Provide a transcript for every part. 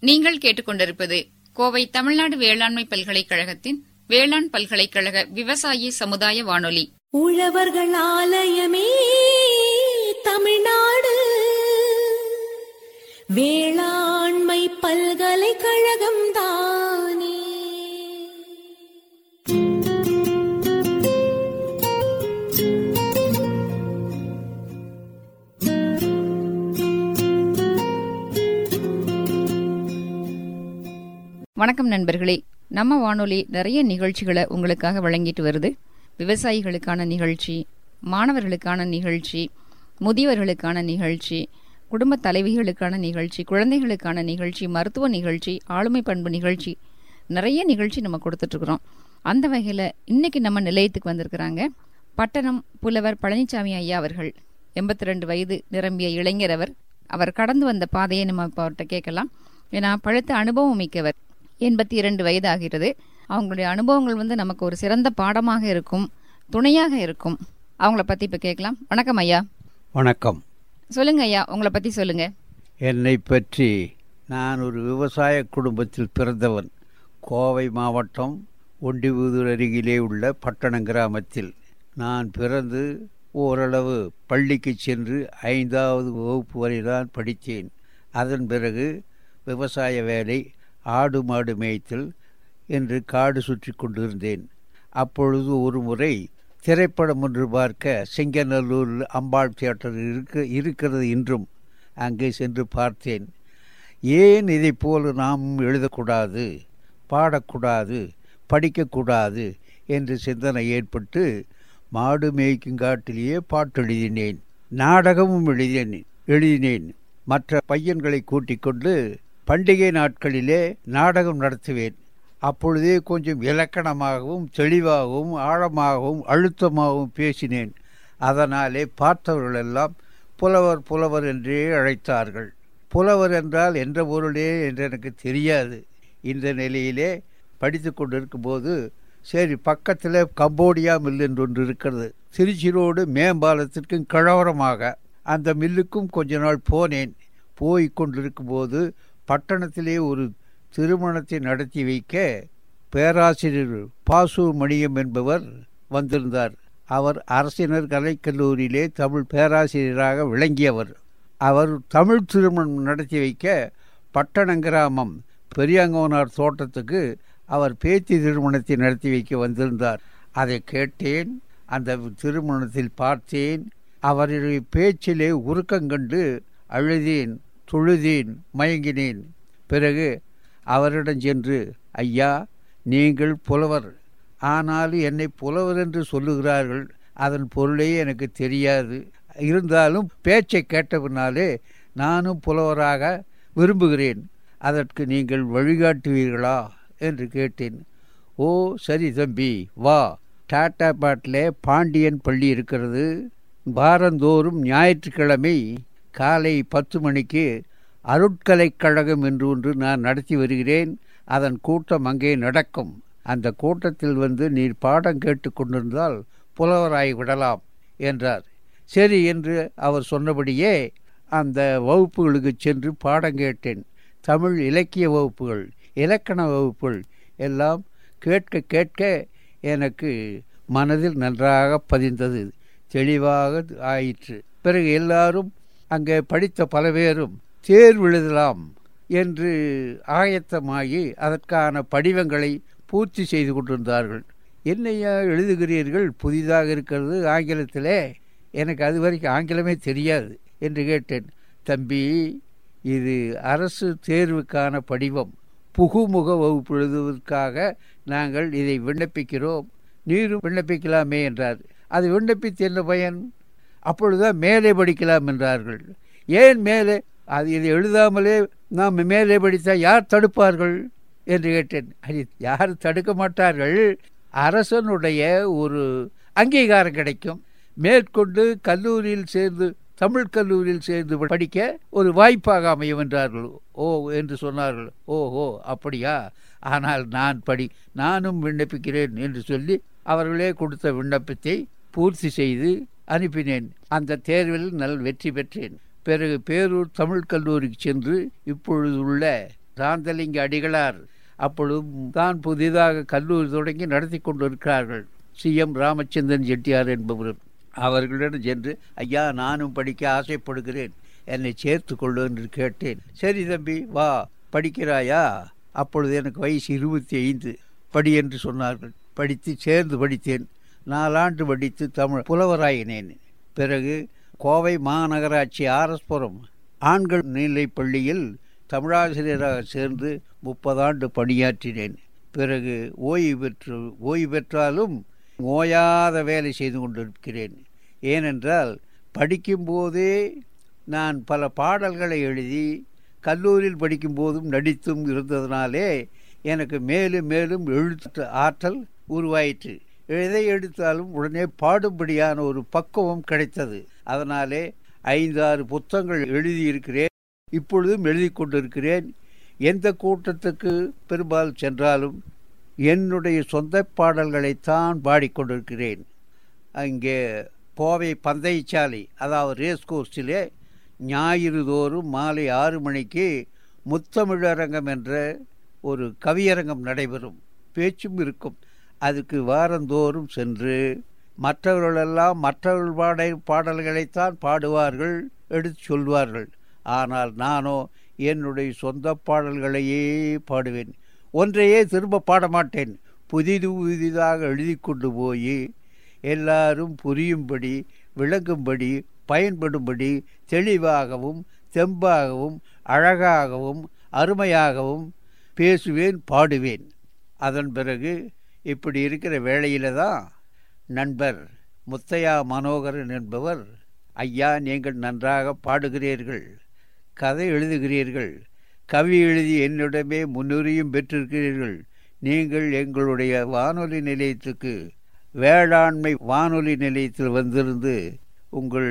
நீங்கள் கேட்டுக்கொண்டிருப்பது கோவை தமிழ்நாடு வேளாண்மை பல்கலைக்கழகத்தின் வேளாண் பல்கலைக்கழக விவசாயி சமுதாய வானொலி உழவர்கள் ஆலயமே தமிழ்நாடு வேளாண்மை பல்கலைக்கழகம் தானே வணக்கம் நண்பர்களே நம்ம வானொலி நிறைய நிகழ்ச்சிகளை உங்களுக்காக வழங்கிட்டு வருது விவசாயிகளுக்கான நிகழ்ச்சி மாணவர்களுக்கான நிகழ்ச்சி முதியவர்களுக்கான நிகழ்ச்சி குடும்ப தலைவிகளுக்கான நிகழ்ச்சி குழந்தைகளுக்கான நிகழ்ச்சி மருத்துவ நிகழ்ச்சி ஆளுமை பண்பு நிகழ்ச்சி நிறைய நிகழ்ச்சி நம்ம கொடுத்துட்ருக்குறோம் அந்த வகையில் இன்னைக்கு நம்ம நிலையத்துக்கு வந்திருக்கிறாங்க பட்டணம் புலவர் பழனிசாமி ஐயா அவர்கள் எண்பத்தி ரெண்டு வயது நிரம்பிய இளைஞர் அவர் அவர் கடந்து வந்த பாதையை நம்ம இப்போ அவர்கிட்ட கேட்கலாம் ஏன்னா பழுத்த அனுபவம் மிக்கவர் எண்பத்தி இரண்டு வயது ஆகிறது அவங்களுடைய அனுபவங்கள் வந்து நமக்கு ஒரு சிறந்த பாடமாக இருக்கும் துணையாக இருக்கும் அவங்கள பற்றி இப்போ கேட்கலாம் வணக்கம் ஐயா வணக்கம் சொல்லுங்க ஐயா உங்களை பற்றி சொல்லுங்க என்னை பற்றி நான் ஒரு விவசாய குடும்பத்தில் பிறந்தவன் கோவை மாவட்டம் ஒண்டிபுதூர் அருகிலே உள்ள பட்டணம் கிராமத்தில் நான் பிறந்து ஓரளவு பள்ளிக்கு சென்று ஐந்தாவது வகுப்பு வரை தான் படித்தேன் அதன் பிறகு விவசாய வேலை ஆடு மாடு மேய்த்தல் என்று காடு சுற்றி கொண்டிருந்தேன் அப்பொழுது ஒரு முறை திரைப்படம் ஒன்று பார்க்க சிங்கநல்லூரில் அம்பாள் தியேட்டர் இருக்க இருக்கிறது இன்றும் அங்கே சென்று பார்த்தேன் ஏன் இதை போல நாம் எழுதக்கூடாது பாடக்கூடாது படிக்கக்கூடாது என்று சிந்தனை ஏற்பட்டு மாடு மேய்க்கும் காட்டிலேயே பாட்டு எழுதினேன் நாடகமும் எழுதினேன் எழுதினேன் மற்ற பையன்களை கூட்டிக் கொண்டு பண்டிகை நாட்களிலே நாடகம் நடத்துவேன் அப்பொழுதே கொஞ்சம் இலக்கணமாகவும் தெளிவாகவும் ஆழமாகவும் அழுத்தமாகவும் பேசினேன் அதனாலே பார்த்தவர்களெல்லாம் புலவர் புலவர் என்றே அழைத்தார்கள் புலவர் என்றால் என்ற பொருளே என்று எனக்கு தெரியாது இந்த நிலையிலே படித்து கொண்டிருக்கும்போது சரி பக்கத்தில் கம்போடியா மில் என்று ஒன்று இருக்கிறது திருச்சி ரோடு மேம்பாலத்திற்கும் கிழவரமாக அந்த மில்லுக்கும் கொஞ்ச நாள் போனேன் போய் கொண்டிருக்கும்போது பட்டணத்திலே ஒரு திருமணத்தை நடத்தி வைக்க பேராசிரியர் பாசு மணியம் என்பவர் வந்திருந்தார் அவர் அரசினர் கலைக்கல்லூரியிலே தமிழ் பேராசிரியராக விளங்கியவர் அவர் தமிழ் திருமணம் நடத்தி வைக்க பட்டணம் கிராமம் பெரியாங்கோனார் தோட்டத்துக்கு அவர் பேத்தி திருமணத்தை நடத்தி வைக்க வந்திருந்தார் அதை கேட்டேன் அந்த திருமணத்தில் பார்த்தேன் அவருடைய பேச்சிலே உருக்கங்கண்டு அழுதேன் தொழுதேன் மயங்கினேன் பிறகு அவரிடம் சென்று ஐயா நீங்கள் புலவர் ஆனாலும் என்னை புலவர் என்று சொல்லுகிறார்கள் அதன் பொருளே எனக்கு தெரியாது இருந்தாலும் பேச்சை கேட்ட பின்னாலே நானும் புலவராக விரும்புகிறேன் அதற்கு நீங்கள் வழிகாட்டுவீர்களா என்று கேட்டேன் ஓ சரி தம்பி வா டாட்டா பாட்டில் பாண்டியன் பள்ளி இருக்கிறது வாரந்தோறும் ஞாயிற்றுக்கிழமை காலை பத்து மணிக்கு அருட்கலைக் கழகம் என்று ஒன்று நான் நடத்தி வருகிறேன் அதன் கூட்டம் அங்கே நடக்கும் அந்த கூட்டத்தில் வந்து நீர் பாடம் கேட்டு கொண்டிருந்தால் புலவராய் விடலாம் என்றார் சரி என்று அவர் சொன்னபடியே அந்த வகுப்புகளுக்கு சென்று பாடம் கேட்டேன் தமிழ் இலக்கிய வகுப்புகள் இலக்கண வகுப்புகள் எல்லாம் கேட்க கேட்க எனக்கு மனதில் நன்றாக பதிந்தது தெளிவாக ஆயிற்று பிறகு எல்லாரும் அங்கே படித்த பல பேரும் தேர்வு எழுதலாம் என்று ஆயத்தமாகி அதற்கான படிவங்களை பூர்த்தி செய்து கொண்டிருந்தார்கள் என்னையா எழுதுகிறீர்கள் புதிதாக இருக்கிறது ஆங்கிலத்திலே எனக்கு அது வரைக்கும் ஆங்கிலமே தெரியாது என்று கேட்டேன் தம்பி இது அரசு தேர்வுக்கான படிவம் புகுமுக வகுப்பு எழுதுவதற்காக நாங்கள் இதை விண்ணப்பிக்கிறோம் நீரும் விண்ணப்பிக்கலாமே என்றார் அது விண்ணப்பித்து என்ன பயன் அப்பொழுதுதான் மேலே படிக்கலாம் என்றார்கள் ஏன் மேலே அது இதை எழுதாமலே நாம் மேலே படித்தால் யார் தடுப்பார்கள் என்று கேட்டேன் அது யார் தடுக்க மாட்டார்கள் அரசனுடைய ஒரு அங்கீகாரம் கிடைக்கும் மேற்கொண்டு கல்லூரியில் சேர்ந்து தமிழ் கல்லூரியில் சேர்ந்து படிக்க ஒரு வாய்ப்பாக அமையும் என்றார்கள் ஓ என்று சொன்னார்கள் ஓஹோ அப்படியா ஆனால் நான் படி நானும் விண்ணப்பிக்கிறேன் என்று சொல்லி அவர்களே கொடுத்த விண்ணப்பத்தை பூர்த்தி செய்து அனுப்பினேன் அந்த தேர்வில் நல் வெற்றி பெற்றேன் பிறகு பேரூர் தமிழ் கல்லூரிக்கு சென்று இப்பொழுது உள்ள சாந்தலிங்க அடிகளார் அப்பொழுது தான் புதிதாக கல்லூரி தொடங்கி நடத்தி கொண்டிருக்கிறார்கள் சி எம் ராமச்சந்திரன் செட்டியார் என்பவர் அவர்களிடம் சென்று ஐயா நானும் படிக்க ஆசைப்படுகிறேன் என்னை சேர்த்து கொள்ளு என்று கேட்டேன் சரி தம்பி வா படிக்கிறாயா அப்பொழுது எனக்கு வயசு இருபத்தி ஐந்து படி என்று சொன்னார்கள் படித்து சேர்ந்து படித்தேன் நாலாண்டு படித்து தமிழ் புலவராயினேன் பிறகு கோவை மாநகராட்சி ஆர்எஸ்புரம் ஆண்கள் நிலைப் பள்ளியில் தமிழாசிரியராக சேர்ந்து முப்பதாண்டு பணியாற்றினேன் பிறகு ஓய்வு பெற்று ஓய்வு பெற்றாலும் ஓயாத வேலை செய்து கொண்டிருக்கிறேன் ஏனென்றால் படிக்கும்போதே நான் பல பாடல்களை எழுதி கல்லூரியில் படிக்கும்போதும் நடித்தும் இருந்ததினாலே எனக்கு மேலும் மேலும் எழுத்து ஆற்றல் உருவாயிற்று எதை எடுத்தாலும் உடனே பாடும்படியான ஒரு பக்குவம் கிடைத்தது அதனாலே ஐந்தாறு புத்தகங்கள் எழுதியிருக்கிறேன் இப்பொழுதும் எழுதி கொண்டிருக்கிறேன் எந்த கூட்டத்துக்கு பெரும்பாலும் சென்றாலும் என்னுடைய சொந்த பாடல்களைத்தான் பாடிக்கொண்டிருக்கிறேன் அங்கே கோவை பந்தயச்சாலை அதாவது ரேஸ் கோர்ஸிலே ஞாயிறு தோறும் மாலை ஆறு மணிக்கு முத்தமிழரங்கம் என்ற ஒரு கவியரங்கம் நடைபெறும் பேச்சும் இருக்கும் அதுக்கு வாரந்தோறும் சென்று மற்றவர்களெல்லாம் மற்றவர்கள் பாட பாடல்களைத்தான் பாடுவார்கள் எடுத்து சொல்வார்கள் ஆனால் நானோ என்னுடைய சொந்த பாடல்களையே பாடுவேன் ஒன்றையே திரும்ப பாட மாட்டேன் புதிது புதிதாக எழுதி கொண்டு போய் எல்லாரும் புரியும்படி விளங்கும்படி பயன்படும்படி தெளிவாகவும் தெம்பாகவும் அழகாகவும் அருமையாகவும் பேசுவேன் பாடுவேன் அதன் பிறகு இப்படி இருக்கிற வேளையில தான் நண்பர் முத்தையா மனோகரன் என்பவர் ஐயா நீங்கள் நன்றாக பாடுகிறீர்கள் கதை எழுதுகிறீர்கள் கவி எழுதி என்னிடமே முன்னுரியும் பெற்றிருக்கிறீர்கள் நீங்கள் எங்களுடைய வானொலி நிலையத்துக்கு வேளாண்மை வானொலி நிலையத்தில் வந்திருந்து உங்கள்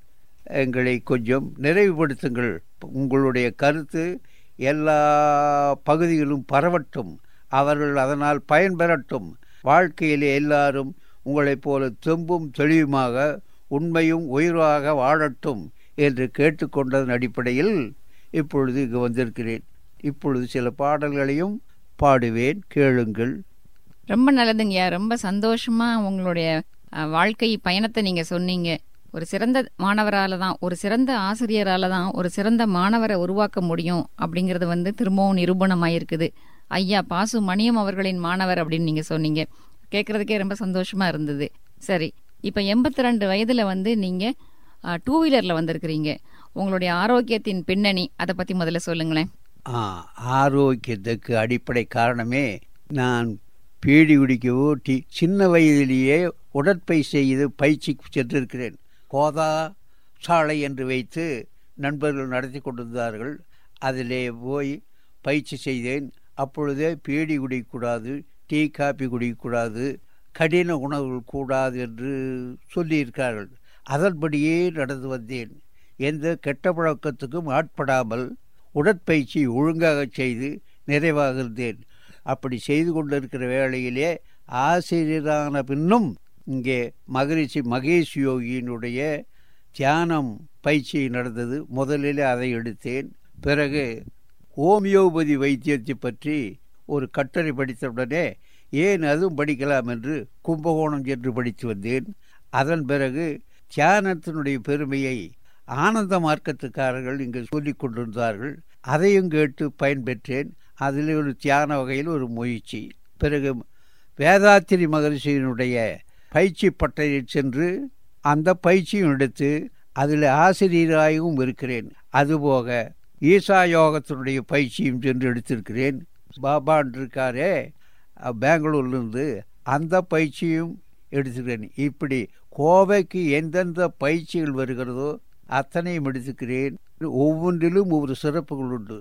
எங்களை கொஞ்சம் நிறைவுபடுத்துங்கள் உங்களுடைய கருத்து எல்லா பகுதியிலும் பரவட்டும் அவர்கள் அதனால் பயன்பெறட்டும் வாழ்க்கையிலே எல்லாரும் உங்களைப் போல தெம்பும் தெளிவுமாக உண்மையும் உயிராக வாழட்டும் என்று கேட்டுக்கொண்டதன் அடிப்படையில் இப்பொழுது இங்கு வந்திருக்கிறேன் இப்பொழுது சில பாடல்களையும் பாடுவேன் கேளுங்கள் ரொம்ப நல்லதுங்கய்யா ரொம்ப சந்தோஷமா உங்களுடைய அஹ், வாழ்க்கை பயணத்தை நீங்க சொன்னீங்க ஒரு சிறந்த மாணவரால தான் ஒரு சிறந்த ஆசிரியரால தான் ஒரு சிறந்த மாணவரை உருவாக்க முடியும் அப்படிங்கிறது வந்து திரும்பவும் நிரூபணமாயிருக்குது ஐயா பாசு மணியம் அவர்களின் மாணவர் அப்படின்னு நீங்க சொன்னீங்க கேட்கறதுக்கே ரொம்ப சந்தோஷமா இருந்தது சரி இப்ப எண்பத்தி ரெண்டு வயதுல வந்து நீங்க டூ வீலர்ல வந்திருக்கிறீங்க உங்களுடைய ஆரோக்கியத்தின் பின்னணி அதை பத்தி முதல்ல சொல்லுங்களேன் ஆ, ஆரோக்கியத்துக்கு அடிப்படை காரணமே நான் பீடி குடிக்கவோ டி சின்ன வயதிலேயே உடற்பயிற்சி செய்து பயிற்சிக்கு சென்றிருக்கிறேன் கோதா சாலை என்று வைத்து நண்பர்கள் நடத்தி கொண்டிருந்தார்கள் அதிலே போய் பயிற்சி செய்தேன் அப்பொழுதே பீடி குடிக்கக்கூடாது டீ காப்பி குடிக்கக்கூடாது கடின உணவுகள் கூடாது என்று சொல்லியிருக்கார்கள் அதன்படியே நடந்து வந்தேன் எந்த கெட்ட பழக்கத்துக்கும் ஆட்படாமல் உடற்பயிற்சி ஒழுங்காக செய்து நிறைவாக இருந்தேன் அப்படி செய்து கொண்டிருக்கிற வேளையிலே ஆசிரியரான பின்னும் இங்கே மகரிஷி மகேஷ் யோகியினுடைய தியானம் பயிற்சி நடந்தது முதலில் அதை எடுத்தேன் பிறகு ஹோமியோபதி வைத்தியத்தை பற்றி ஒரு கட்டுரை படித்தவுடனே ஏன் அதுவும் படிக்கலாம் என்று கும்பகோணம் சென்று படித்து வந்தேன் அதன் பிறகு தியானத்தினுடைய பெருமையை ஆனந்த மார்க்கத்துக்காரர்கள் இங்கு சொல்லிக் கொண்டிருந்தார்கள் அதையும் கேட்டு பயன்பெற்றேன் அதில் ஒரு தியான வகையில் ஒரு முயற்சி பிறகு வேதாத்திரி மகரிஷியினுடைய பயிற்சி பட்டையில் சென்று அந்த பயிற்சியும் எடுத்து அதில் ஆசிரியராகவும் இருக்கிறேன் அதுபோக ஈசா யோகத்தினுடைய பயிற்சியும் சென்று எடுத்திருக்கிறேன் பாபான் இருக்காரே அஹ், பெங்களூர்லேருந்து அந்த பயிற்சியும் எடுத்துக்கிறேன் இப்படி கோவைக்கு எந்தெந்த பயிற்சிகள் வருகிறதோ அத்தனையும் எடுத்துக்கிறேன் ஒவ்வொன்றிலும் ஒவ்வொரு சிறப்புகள் உண்டு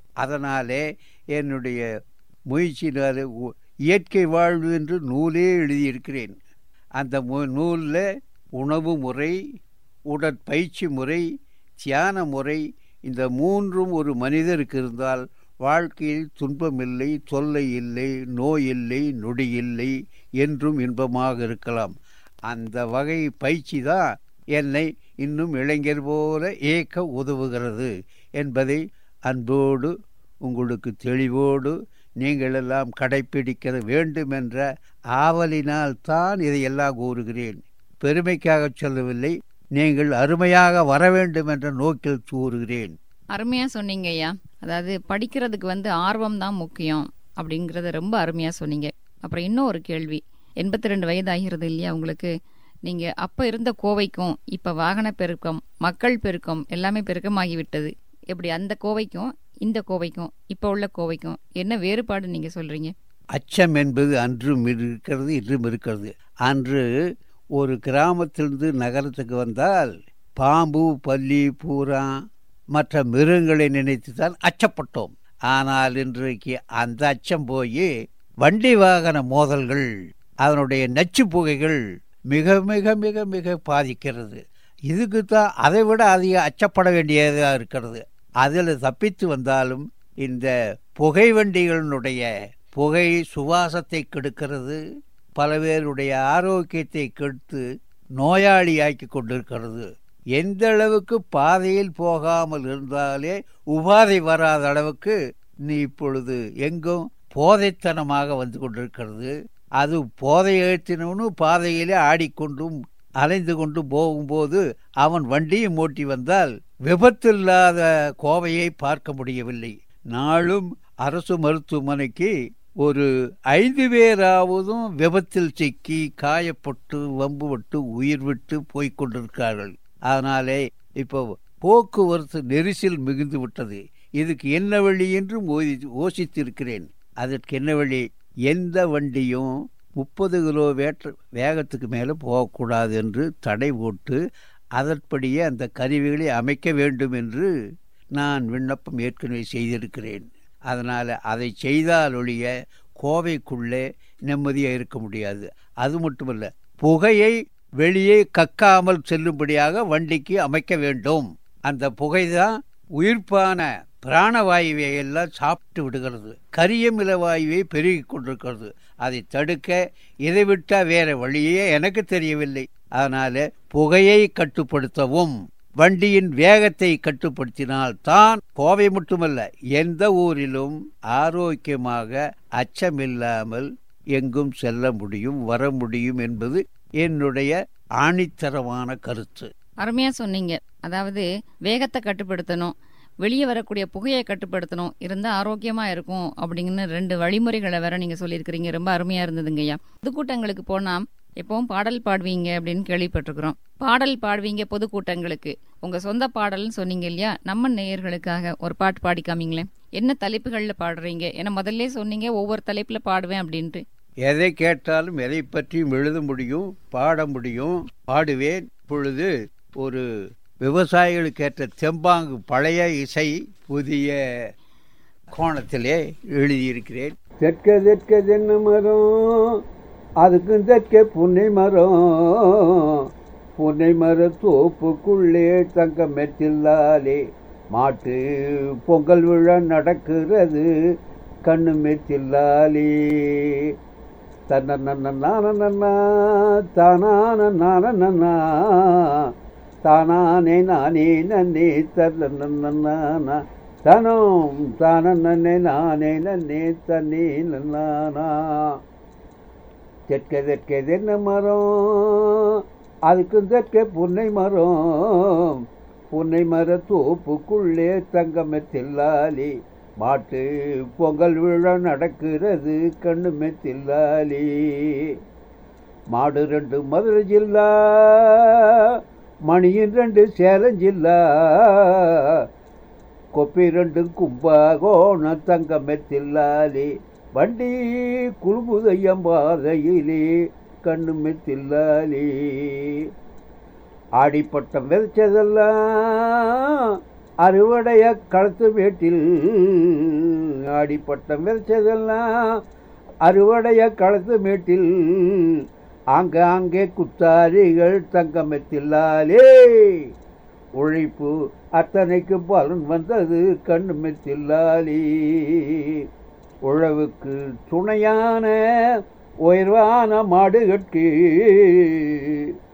அதனாலே என்னுடைய முயற்சியினாலே ஒ- இயற்கை வாழ்வு என்று நூலே எழுதியிருக்கிறேன் அந்த மு நூலில் உணவு முறை உடற்பயிற்சி முறை தியான முறை இந்த மூன்றும் ஒரு மனிதருக்கு இருந்தால் வாழ்க்கையில் துன்பமில்லை தொல்லை இல்லை நோய் இல்லை நொடி இல்லை என்றும் இன்பமாக இருக்கலாம் அந்த வகை பயிற்சி தான் என்னை இன்னும் இளைஞர் போல ஏக்க உதவுகிறது என்பதை அன்போடு உங்களுக்கு தெளிவோடு நீங்கள் எல்லாம் கடைப்பிடிக்க வேண்டும் என்ற ஆவலினால் தான் இதையெல்லாம் கூறுகிறேன் பெருமைக்காக சொல்லவில்லை நீங்கள் அருமையாக வர வேண்டும் என்ற நோக்கில் கூறுகிறேன் அருமையா சொன்னீங்க ஐயா அதாவது படிக்கிறதுக்கு வந்து ஆர்வம் தான் முக்கியம் அப்படிங்கறத ரொம்ப அருமையா சொன்னீங்க அப்புறம் இன்னும் ஒரு கேள்வி எண்பத்தி ரெண்டு வயது ஆகிறது இல்லையா உங்களுக்கு நீங்க அப்ப இருந்த கோவைக்கும் இப்ப வாகன பெருக்கம் மக்கள் பெருக்கம் எல்லாமே பெருக்கமாகி விட்டது எப்படி அந்த கோவைக்கும் இந்த கோவைக்கும் இப்ப உள்ள கோவைக்கும் என்ன வேறுபாடு நீங்க சொல்றீங்க அச்சம் என்பது அன்றும் இருக்கிறது இன்றும் இருக்கிறது அன்று ஒரு கிராமத்திலிருந்து நகரத்துக்கு வந்தால் பாம்பு பல்லி பூரா மற்ற மிருகங்களை நினைத்து தான் அச்சப்பட்டோம் ஆனால் இன்றைக்கு அந்த அச்சம் போய் வண்டி வாகன மோதல்கள் அதனுடைய நச்சு புகைகள் மிக மிக மிக மிக பாதிக்கிறது இதுக்கு தான் அதை விட அதிக அச்சப்பட வேண்டியதாக இருக்கிறது அதில் தப்பித்து வந்தாலும் இந்த புகை வண்டிகளினுடைய புகை சுவாசத்தை கெடுக்கிறது பல பேருடைய ஆரோக்கியத்தை கெடுத்து நோயாளியாக்கி கொண்டிருக்கிறது எந்த அளவுக்கு பாதையில் போகாமல் இருந்தாலே உபாதை வராத அளவுக்கு நீ இப்பொழுது எங்கும் போதைத்தனமாக வந்து கொண்டிருக்கிறது அது போதை ஏற்றினவனு பாதையிலே ஆடிக்கொண்டும் அலைந்து கொண்டு போகும்போது அவன் வண்டியும் ஓட்டி வந்தால் விபத்தில்லாத கோவையை பார்க்க முடியவில்லை நாளும் அரசு மருத்துவமனைக்கு ஒரு ஐந்து பேராவதும் விபத்தில் சிக்கி காயப்பட்டு வம்புபட்டு உயிர் விட்டு போய்க் கொண்டிருக்கிறார்கள் அதனாலே இப்போ போக்குவரத்து நெரிசல் மிகுந்து விட்டது இதுக்கு என்ன வழி என்றும் யோசித்திருக்கிறேன் அதற்கு என்ன வழி எந்த வண்டியும் முப்பது கிலோ வேற்ற வேகத்துக்கு மேலே போகக்கூடாது என்று தடை போட்டு அதற்படியே அந்த கருவிகளை அமைக்க வேண்டும் என்று நான் விண்ணப்பம் ஏற்கனவே செய்திருக்கிறேன் அதனால் அதை செய்தால் ஒழிய கோவைக்குள்ளே நிம்மதியாக இருக்க முடியாது அது மட்டுமல்ல புகையை வெளியே கக்காமல் செல்லும்படியாக வண்டிக்கு அமைக்க வேண்டும் அந்த புகை தான் உயிர்ப்பான பிராணவாயுவை எல்லாம் சாப்பிட்டு விடுகிறது கரியமில வாயுவை பெருகி கொண்டிருக்கிறது அதை தடுக்க இதை விட்டால் வேற வழியே எனக்கு தெரியவில்லை அதனால புகையை கட்டுப்படுத்தவும் வண்டியின் வேகத்தை கட்டுப்படுத்தினால் தான் கோவை மட்டுமல்ல எந்த ஊரிலும் ஆரோக்கியமாக அச்சமில்லாமல் எங்கும் செல்ல முடியும் வர முடியும் என்பது என்னுடைய ஆணித்தரமான கருத்து அருமையா சொன்னீங்க அதாவது வேகத்தை கட்டுப்படுத்தணும் வெளியே வரக்கூடிய புகையை கட்டுப்படுத்தணும் இருந்தா ஆரோக்கியமா இருக்கும் அப்படிங்கன்னு ரெண்டு வழிமுறைகளை வேற நீங்க சொல்லியிருக்கிறீங்க ரொம்ப அருமையா இருந்ததுங்க ஐயா பொதுக்கூட்டங்களுக்கு போனா எப்பவும் பாடல் பாடுவீங்க அப்படின்னு கேள்விப்பட்டிருக்கிறோம் பாடல் பாடுவீங்க பொதுக்கூட்டங்களுக்கு உங்க சொந்த பாடல்னு சொன்னீங்க இல்லையா நம்ம நேயர்களுக்காக ஒரு பாட்டு பாடி காமிங்களேன் என்ன தலைப்புகள்ல பாடுறீங்க ஏன்னா முதல்ல சொன்னீங்க ஒவ்வொரு தலைப்புல பாடுவேன் அப்படின்ட்டு எதை கேட்டாலும் எதை பற்றியும் எழுத முடியும் பாட முடியும் பாடுவேன் இப்பொழுது ஒரு விவசாயிகளுக்கு ஏற்ற தெம்பாங்கு பழைய இசை புதிய கோணத்திலே எழுதியிருக்கிறேன் தெற்க தெற்க தென்னை மரம் அதுக்கும் தெற்க புன்னை மரம் புன்னை மர தோப்புக்குள்ளே தங்க மெத்தில்லாலே மாட்டு பொங்கல் விழா நடக்கிறது கண்ணு மெத்தில்லாலே தன்னா தானான நானா தானானே நானே நன்னே தன்னா தனம் தானே நானே நன்னே தன்னே நன்னானா தெற்க தெற்க தென்னை மரம் அதுக்கும் தெற்க புன்னை மரம் புன்னை மர தோப்புக்குள்ளே தங்கமெத்தில்லாலி மாட்டு பொங்கல் விழா நடக்கிறது கண்ணுமே தில்லாலி மாடு ரெண்டு மதுரை ஜில்லா மணியின் ரெண்டு சேலம் ஜில்லா கொப்பி ரெண்டு கும்பாகோண தங்கமே தில்லாலி வண்டி குழுமுதையம்பாதையிலே கண்ணுமே தில்லாலி ஆடிப்பட்டம் விதைச்சதெல்லாம் அறுவடைய களத்து வீட்டில் ஆடிப்பட்டம் விதைச்சதெல்லாம் அறுவடைய களத்து மேட்டில் ஆங்காங்கே குத்தாரிகள் தங்கமெத்தில்லாலே உழைப்பு அத்தனைக்கு பலன் வந்தது கண்ணு மெத்தில்லாலி உழவுக்கு துணையான உயர்வான மாடுகட்கு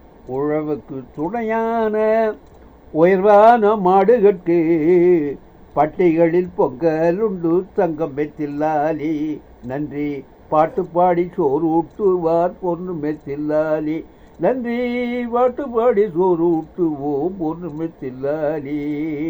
உழவுக்கு துணையான உயர்வான மாடுகட்கு பட்டிகளில் பொங்கலுண்டு தங்கம் மெத்தில்லாலி நன்றி பாட்டு பாடி சோறு ஊட்டுவார் பொண்ணு மெத்தில்லாலி நன்றி பாட்டு பாடி சோறு ஊட்டுவோம் பொண்ணு மெத்தில்லாலி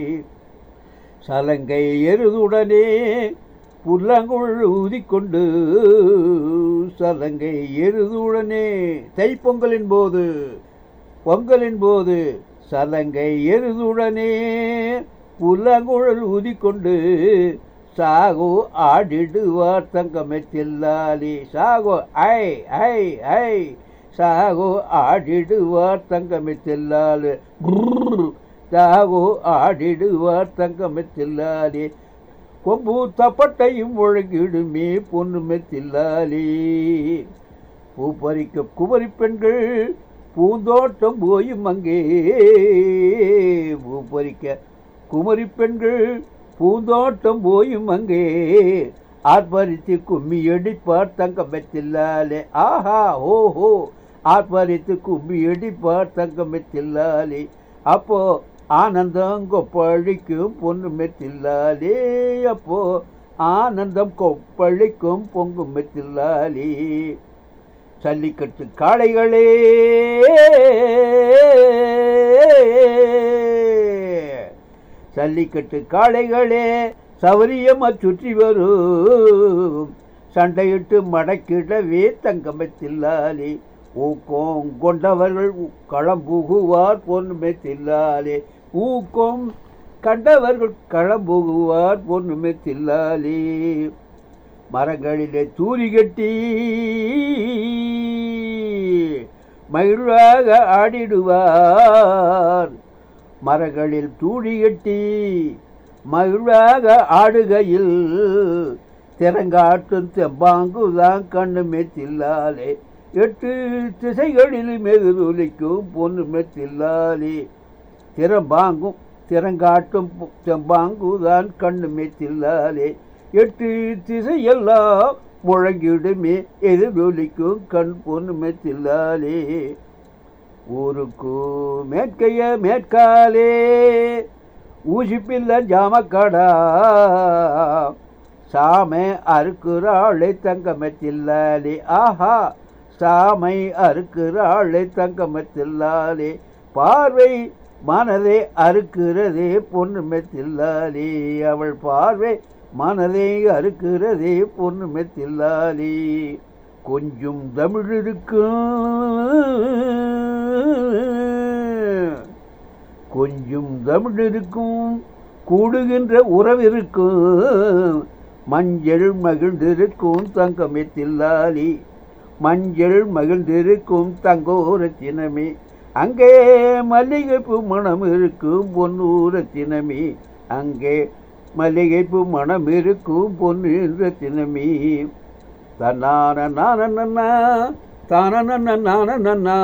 சலங்கை எருதுடனே புல்லாங்குழல் ஊதிக்கொண்டு சலங்கை எருதுடனே தைப்பொங்கலின் போது பொங்கலின் போது சலங்கை எருதுடனே புல்லாங்குழல் ஊதிக்கொண்டு சாகு ஆடிடுவார் தங்கமெத்தில்லாலி சாகு ஐ ஐ ஐ சாகு ஆடிடுவார் தங்கமெத்தில்லாலு சாகு ஆடிடுவார் தங்கமெத்தில்லாலி கொம்பு தப்பட்டையும் முழங்கிடுமே பொண்ணு மெத்தில்லாலி பூ பறிக்க குமரி பெண்கள் பூந்தோட்டம் போயும் அங்கே பூ பறிக்க குமரி பெண்கள் பூந்தோட்டம் போயும் அங்கே ஆர்ப்பரித்து கும்மி அடிப்பார் தங்கம் மெத்தில்லாலே ஆஹா ஓஹோ ஆர்ப்பரித்து கும்மி அடிப்பார் தங்கம் மெத்தில்லாலே அப்போ ஆனந்தம் கொப்பழிக்கும் பொண்ணு மெத்தில்லாலே அப்போ ஆனந்தம் கொப்பழிக்கும் பொங்கு மெத்தில்லாலே சல்லிக்கட்டு காளைகளே சல்லிக்கட்டு காளைகளே சவரியமா சுற்றி வரும் சண்டையிட்டு மடக்கிடவே தங்கமத்தில்லாலே ஊக்கம் கொண்டவர்கள் களம்புகுவார் பொன்னுமே தில்லாலே ஊக்கம் கண்டவர்கள் களம்புகுவார் பொன்னுமே தில்லாலே மரங்களிலே தூரி கட்டி மகிழ்வாக ஆடிடுவார் மரங்களில் தூடி கட்டி மகிழ்வாக ஆடுகையில் திறங்காட்டும் தெம்பாங்குதான் கண்ணு மெத்தில்லாலே எட்டு திசைகளில் மெகுதொலிக்கும் பொண்ணு மெத்தில்லாலே திறம்பாங்கும் திறங்காட்டும் செம்பாங்குதான் கண்ணு மெத்தில்லாலே எட்டு திசையெல்லாம் முழங்கிடுமே எதிரொலிக்கும் கண் பொண்ணு மெத்தில்லாலே ஊருக்கு மேற்கைய மேற்காலே ஊசிப்பில்ல ஜாமக்கடா சாமை அறுக்குறாளை தங்கமத்தில்லாலே ஆஹா சாமை அறுக்குறாளை தங்கமத்தில்லாலே பார்வை மனதை அறுக்கிறதே பொண்ணு மெத்தில்லாலே அவள் பார்வை மனதை அறுக்கிறதே பொண்ணு மெத்தில்லாலே கொஞ்சம் தமிழ் இருக்கும் கொஞ்சம் தமிழ் இருக்கும் கூடுகின்ற உறவிருக்கும் மஞ்சள் மகிழ்ந்திருக்கும் தங்கமெத்தில்லாலி மஞ்சள் மகிழ்ந்திருக்கும் தங்கோரத்தினமே அங்கே மல்லிகைப்பூ மனம் இருக்கும் பொன்னூரத்தினமே அங்கே மல்லிகைப்பூ மனம் இருக்கும் பொன்னு ரத்தினமே தன்னான நானண்ணா தானண்ணா நானண்ணா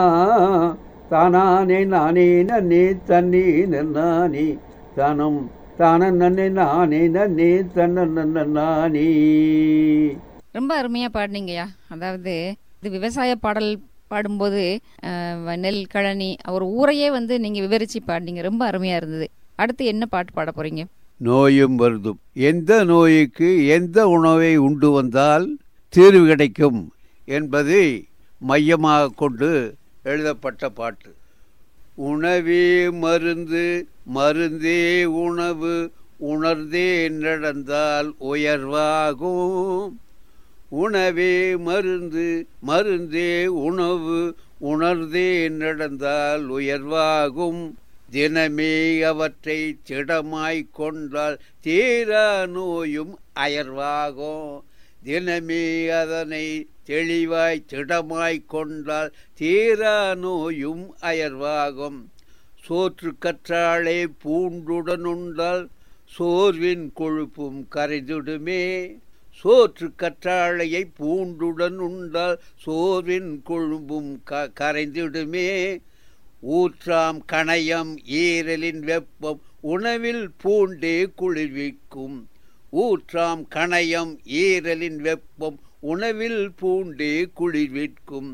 தானானே நானே நன்னே தன்னே நன்னானே தானம் தான நன்னே நானே நன்னே தன்ன நானே ரொம்ப அருமையா பாடினீங்கய்யா அதாவது இது விவசாய பாடல் பாடும்போது அஹ், நெல் கழனி ஒரு ஊரையே வந்து நீங்க விவரிச்சு பாடினீங்க ரொம்ப அருமையா இருந்தது அடுத்து என்ன பாட்டு பாட போறீங்க நோயும் வருதும் எந்த நோய்க்கு எந்த உணவை உண்டு வந்தால் தீர்வு கிடைக்கும் என்பதை மையமாக கொண்டு எழுதப்பட்ட பாட்டு உணவே மருந்து மருந்தே உணவு உணர்ந்தே நடந்தால் உயர்வாகும் உணவே மருந்து மருந்தே உணவு உணர்ந்தே நடந்தால் உயர்வாகும் தினமே அவற்றை திடமாய்க் கொண்டால் தீரா நோயும் அயர்வாகும் தினமே அதனை தெளிவாய் திடமாய்க் கொண்டால் தீரா நோயும் அயர்வாகும் சோற்று கற்றாழை பூண்டுடனுண்டால் சோர்வின் கொழுப்பும் கரைந்துடுமே சோற்று கற்றாழையை பூண்டுடன் உண்டால் சோர்வின் கொழும்பும் க கரைந்திடுமே ஊற்றாம் கணையம் ஈரலின் வெப்பம் உணவில் பூண்டே குளிர்விக்கும் ஊற்றாம் கணையம் ஈரலின் வெப்பம் உணவில் பூண்டே குளிர்விக்கும்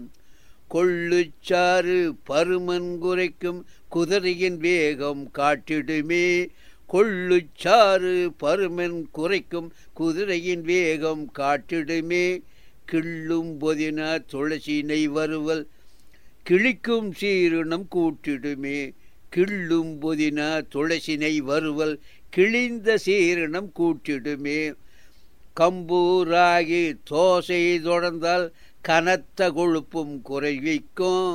கொள்ளுச்சாறு பருமன் குறைக்கும் குதிரையின் வேகம் காட்டிடுமே கொள்ளுச்சாறு பருமன் குறைக்கும் குதிரையின் வேகம் காட்டிடுமே கிள்ளும் பொதின துளசினை வருவல் கிழிக்கும் சீருணம் கூட்டிடுமே கிள்ளும் பொதின துளசினை வருவல் கிழிந்த சீரணம் கூட்டிடுமே கம்பூராகி தோசை தொடர்ந்தால் கனத்த கொழுப்பும் குறைவிக்கும்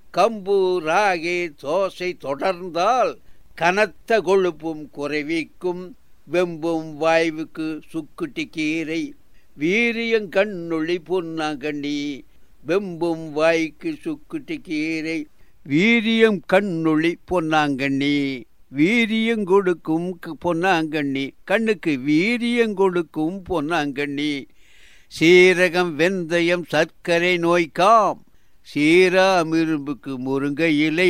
கம்பூராகி தோசை தொடர்ந்தால் கனத்த கொழுப்பும் குறைவிக்கும் வெம்பும் வாய்வுக்கு சுக்குட்டி கீரை வீரியங் கண்ணொளி பொன்னாங்கண்ணி வெம்பும் வாய்க்கு சுக்குட்டி கீரை வீரியம் கண்ணொளி பொன்னாங்கண்ணி வீரியம் கொடுக்கும் க- பொன்னாங்கண்ணி கண்ணுக்கு வீரியம் கொடுக்கும் பொன்னாங்கண்ணி சீரகம் வெந்தயம் சர்க்கரை நோய்க்காம் சீராமிரும்புக்கு முருங்கை இலை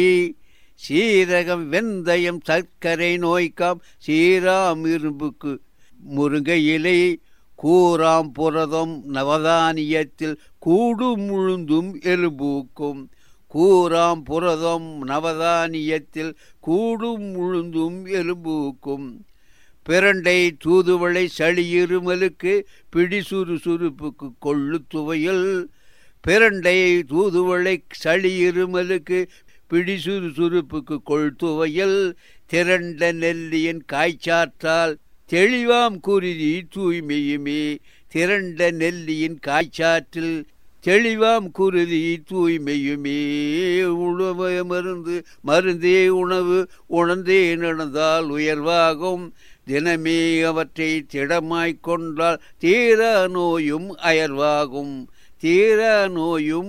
சீரகம் வெந்தயம் சர்க்கரை நோய்க்காம் சீராமிரும்புக்கு முருங்கை இலை கூராம் புரதம் நவதானியத்தில் கூடும் முழுந்தும் எலும்பூக்கும் கூராம் புரதம் நவதானியத்தில் கூடும் முழுந்தும் எலும்பூக்கும் பிரண்டை தூதுவளை சளி இருமலுக்கு பிடி சுறுசுறுப்புக்கு கொள்ளு துவையல் பிரண்டை தூதுவளை சளி இருமலுக்கு பிடி சுறுசுறுப்புக்கு கொள் துவையல் திரண்ட நெல்லியின் காய்ச்சாற்றால் தெளிவாம் குருதி தூய்மையுமே திரண்ட நெல்லியின் காய்ச்சாற்றில் தெளிவாம் குருதி தூய்மையுமே உணவு மருந்து மருந்தே உணவு உணர்ந்தே நடந்தால் உயர்வாகும் தினமே அவற்றை திடமாய்க் கொண்டால் தீர நோயும் அயர்வாகும் தீர நோயும்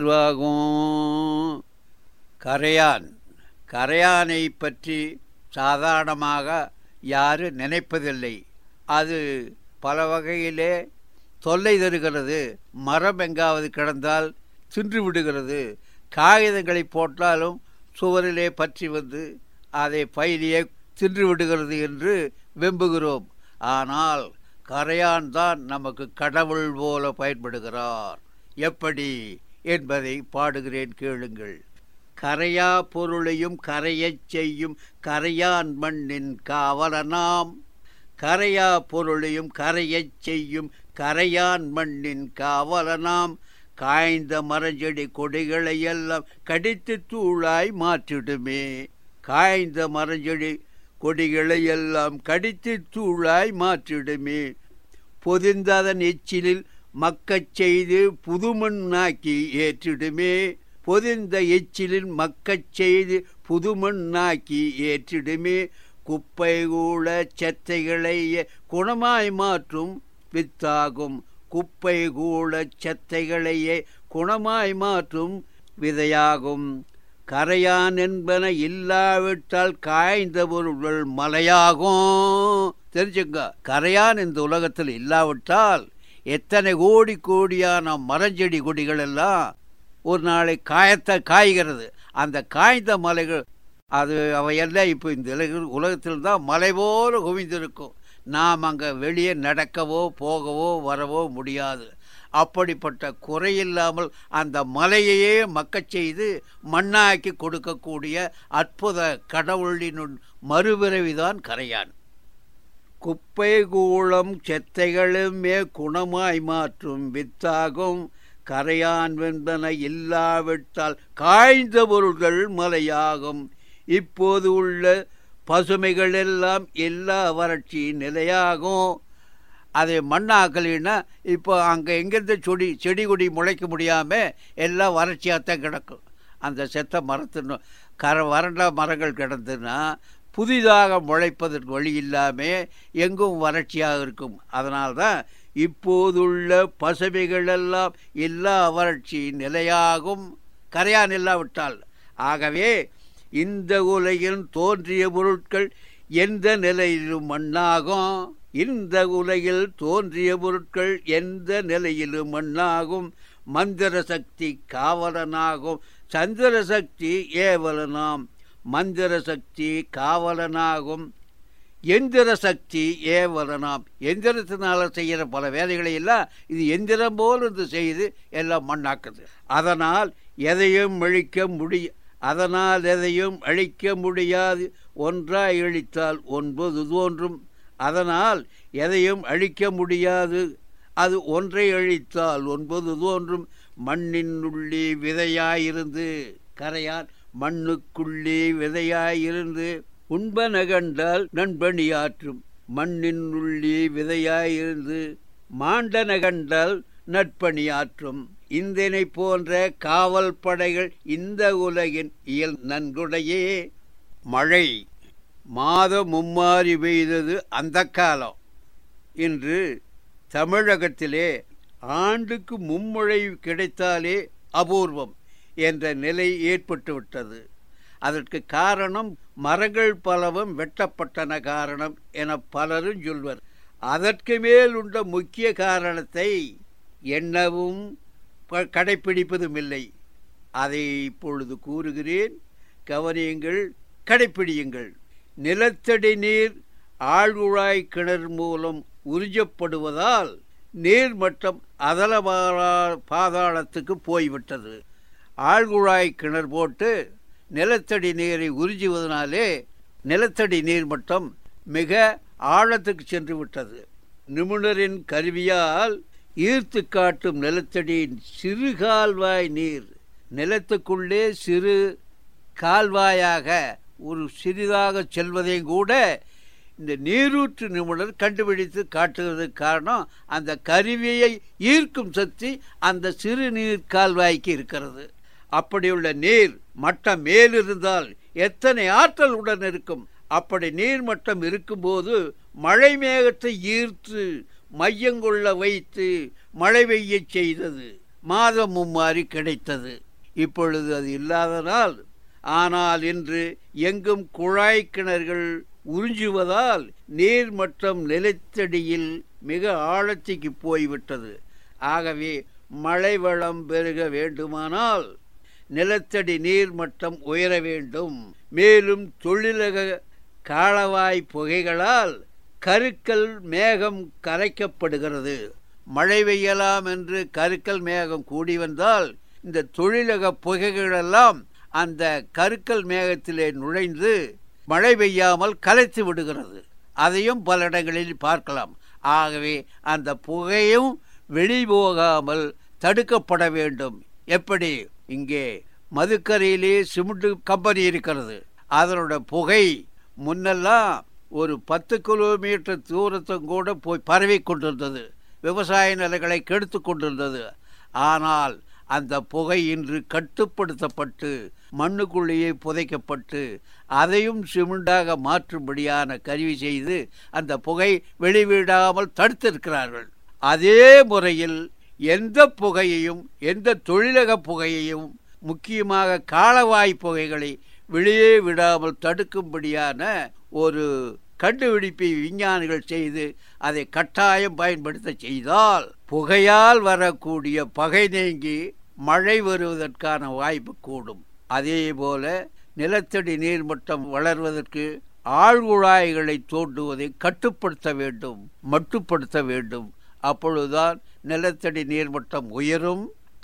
அயர்வாகும் கரையான் கரையானை பற்றி சாதாரணமாக யாரும் நினைப்பதில்லை அது பல வகையிலே தொல்லை தருகிறது மரம் எங்காவது கிடந்தால் தின்று விடுகிறது காகிதங்களை போட்டாலும் சுவரிலே பற்றி வந்து அதை பைலியே தின்று விடுகிறது என்று வெம்புகிறோம் ஆனால் கரையான் தான் நமக்கு கடவுள் போல பயன்படுகிறார் எப்படி என்பதை பாடுகிறேன் கேளுங்கள் கரையா பொருளையும் கரையச் செய்யும் கரையான் மண்ணின் காவலனாம் கரையா பொருளையும் கரையச் செய்யும் கரையான் மண்ணின் காவலனாம் காய்ந்த மரஞ்செடி கொடிகளை எல்லாம் கடித்து தூளாய் மாற்றிடுமே காய்ந்த மரஞ்செடி கொடிகளை எல்லாம் கடித்து தூளாய் மாற்றிடுமே பொதிந்ததன் எச்சிலில் மக்கச் செய்து புதுமண்ணாக்கி ஏற்றிடுமே பொதிந்த எச்சிலில் மக்கச் செய்து புதுமண்ணாக்கி ஏற்றிடுமே குப்பை கூட செத்தைகளை குணமாய் மாற்றும் வித்தாகும் குப்பை கூட செத்தைகளையே குணமாய் மாற்றும் விதையாகும் கரையான் என்பன இல்லாவிட்டால் காய்ந்த பொருள்கள் மலையாகும் தெரிஞ்சுங்க கரையான் இந்த உலகத்தில் இல்லாவிட்டால் எத்தனை கோடி கோடியான மரஞ்செடி கொடிகள் எல்லாம் ஒரு நாளை காயத்த காய்கிறது அந்த காய்ந்த மலைகள் அது அவையெல்லாம் இப்போ இந்த உலக- உலகத்தில் தான் மலை போல குவிந்திருக்கும் நாம் அங்கே வெளியே நடக்கவோ போகவோ வரவோ முடியாது அப்படிப்பட்ட குறையில்லாமல் அந்த மலையையே மக்கச் செய்து மண்ணாக்கி கொடுக்கக்கூடிய அற்புத கடவுளின் மறுபிறவிதான் கரையான் குப்பை கூளம் செத்தைகளுமே குணமாய் மாற்றும் வித்தாகும் கரையான் வென்பன இல்லாவிட்டால் காய்ந்த பொருள்கள் மலையாகும் இப்போது உள்ள பசுமைகள் எல்லாம் எல்லா வறட்சி நிலையாகும் அதை மண்ணாக்கலின்னா இப்போ அங்கே எங்கேருந்து செடி செடி கொடி முளைக்க முடியாமல் எல்லாம் வறட்சியாகத்தான் கிடக்கும் அந்த செத்த மரத்தின் கர வறண்ட மரங்கள் கிடந்துன்னா புதிதாக முளைப்பதற்கு வழி இல்லாமல் எங்கும் வறட்சியாக இருக்கும் அதனால்தான் இப்போதுள்ள பசுமைகள் எல்லாம் எல்லா வறட்சி நிலையாகும் கரையான் இல்லாவிட்டால் ஆகவே இந்த உலகில் தோன்றிய பொருட்கள் எந்த நிலையிலும் மண்ணாகும் இந்த உலகில் தோன்றிய பொருட்கள் எந்த நிலையிலும் மண்ணாகும் மந்திர சக்தி காவலனாகும் சந்திர சக்தி ஏவலனாம் மந்திர சக்தி காவலனாகும் எந்திர சக்தி ஏவலனாம் எந்திரத்தினால செய்கிற பல வேலைகளை எல்லாம் இது எந்திரம் போல் இது செய்து எல்லாம் மண்ணாக்குது அதனால் எதையும் அழிக்க முடிய அதனால் எதையும் அழிக்க முடியாது ஒன்றாய் இழித்தால் ஒன்பது தோன்றும் அதனால் எதையும் அழிக்க முடியாது அது ஒன்றை அழித்தால் ஒன்பது தோன்றும் மண்ணினுள்ளே விதையாயிருந்து கரையான் மண்ணுக்குள்ளே விதையாயிருந்து உண்பன கண்டால் நண்பணியாற்றும் மண்ணினுள்ளே விதையாயிருந்து மாண்டன கண்டால் நட்பணியாற்றும் இந்தனை போன்ற காவல் படைகள் இந்த உலகின் இயல் நன்குடையே மழை மாதம் மும்மாறி பெய்தது அந்த காலம் இன்று தமிழகத்திலே ஆண்டுக்கு மும்மழை கிடைத்தாலே அபூர்வம் என்ற நிலை ஏற்பட்டுவிட்டது அதற்கு காரணம் மரங்கள் பலவும் வெட்டப்பட்டன காரணம் என பலரும் சொல்வர் அதற்கு மேல் உள்ள முக்கிய காரணத்தை எண்ணவும் கடைப்பிடிப்பதும் இல்லை அதை இப்பொழுது கூறுகிறேன் கவனியுங்கள் கடைப்பிடியுங்கள் நிலத்தடி நீர் ஆழ்குழாய் கிணறு மூலம் உறிஞ்சப்படுவதால் நீர்மட்டம் அதல பாதாளத்துக்கு போய்விட்டது ஆழ்குழாய் கிணறு போட்டு நிலத்தடி நீரை உறிஞ்சுவதனாலே நிலத்தடி நீர்மட்டம் மிக ஆழத்துக்கு சென்று விட்டது நிபுணரின் கருவியால் ஈர்த்து காட்டும் நிலத்தடியின் சிறு கால்வாய் நீர் நிலத்துக்குள்ளே சிறு கால்வாயாக ஒரு சிறிதாக செல்வதையும் கூட இந்த நீரூற்று நிபுணர் கண்டுபிடித்து காட்டுவதற்கு காரணம் அந்த கருவியை ஈர்க்கும் சக்தி அந்த சிறு நீர் கால்வாய்க்கு இருக்கிறது அப்படியுள்ள நீர் மட்டம் மேலிருந்தால் எத்தனை ஆற்றல் உடன் இருக்கும் அப்படி நீர் மட்டம் இருக்கும்போது மழை மேகத்தை ஈர்த்து மையங்கொள்ள வைத்து மழை பெய்ய செய்தது மாதம் மும்மாறி கிடைத்தது இப்பொழுது அது இல்லாதனால் ஆனால் இன்று எங்கும் குழாய் கிணறுகள் உறிஞ்சுவதால் நீர் மட்டம் நிலத்தடியில் மிக ஆழத்திற்கு போய்விட்டது ஆகவே மழை வளம் பெருக வேண்டுமானால் நிலத்தடி நீர் மட்டம் உயர வேண்டும் மேலும் தொழிலக காலவாய் புகைகளால் கருக்கல் மேகம் கரைக்கப்படுகிறது மழை பெய்யலாம் என்று கருக்கல் மேகம் கூடி வந்தால் இந்த தொழிலக புகைகளெல்லாம் அந்த கருக்கல் மேகத்திலே நுழைந்து மழை பெய்யாமல் கலைத்து விடுகிறது அதையும் பல இடங்களில் பார்க்கலாம் ஆகவே அந்த புகையும் வெளிபோகாமல் தடுக்கப்பட வேண்டும் எப்படி இங்கே மதுக்கரையிலே சிமெண்ட் கம்பெனி இருக்கிறது அதனோட புகை முன்னெல்லாம் ஒரு பத்து கிலோமீட்டர் தூரத்தும் கூட போய் பரவி கொண்டிருந்தது விவசாய நிலங்களை கெடுத்து கொண்டிருந்தது ஆனால் அந்த புகை இன்று கட்டுப்படுத்தப்பட்டு மண்ணுக்குள்ளேயே புதைக்கப்பட்டு அதையும் சிமெண்டாக மாற்றும்படியான கருவி செய்து அந்த புகை வெளிவிடாமல் தடுத்திருக்கிறார்கள் அதே முறையில் எந்த புகையையும் எந்த தொழிலக புகையையும் முக்கியமாக காலவாய் புகைகளை வெளியே விடாமல் தடுக்கும்படியான ஒரு கண்டுபிடிப்பை விஞ்ஞானிகள் செய்து அதை கட்டாயம் பயன்படுத்த செய்தால் புகையால் வரக்கூடிய பகை நீங்கி மழை வருவதற்கான வாய்ப்பு கூடும் அதே போல நிலத்தடி நீர்மட்டம் வளர்வதற்கு ஆழ்குழாய்களை தோண்டுவதை கட்டுப்படுத்த வேண்டும் மட்டுப்படுத்த வேண்டும் அப்பொழுதுதான் நிலத்தடி நீர்மட்டம் உயரும்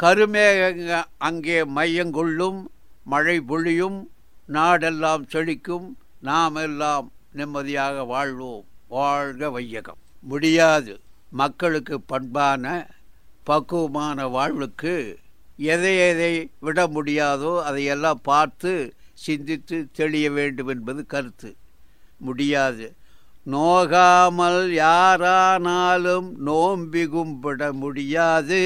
கருமேக அங்கே மையங்கொள்ளும் மழை பொழியும் நாடெல்லாம் செழிக்கும் நாம் எல்லாம் நிம்மதியாக வாழ்வோம் வாழ்க வையகம் முடியாது மக்களுக்கு பண்பான பக்குவமான வாழ்வுக்கு எதை எதை விட முடியாதோ அதையெல்லாம் பார்த்து சிந்தித்து தெளிய வேண்டும் என்பது கருத்து முடியாது நோகாமல் யாரானாலும் நோம்பி கும்பிட முடியாது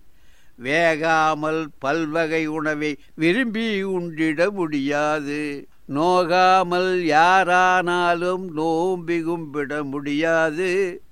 வேகாமல் பல்வகை உணவை விரும்பி உண்டிட முடியாது நோகாமல் யாரானாலும் நோம்பி கும்பிட முடியாது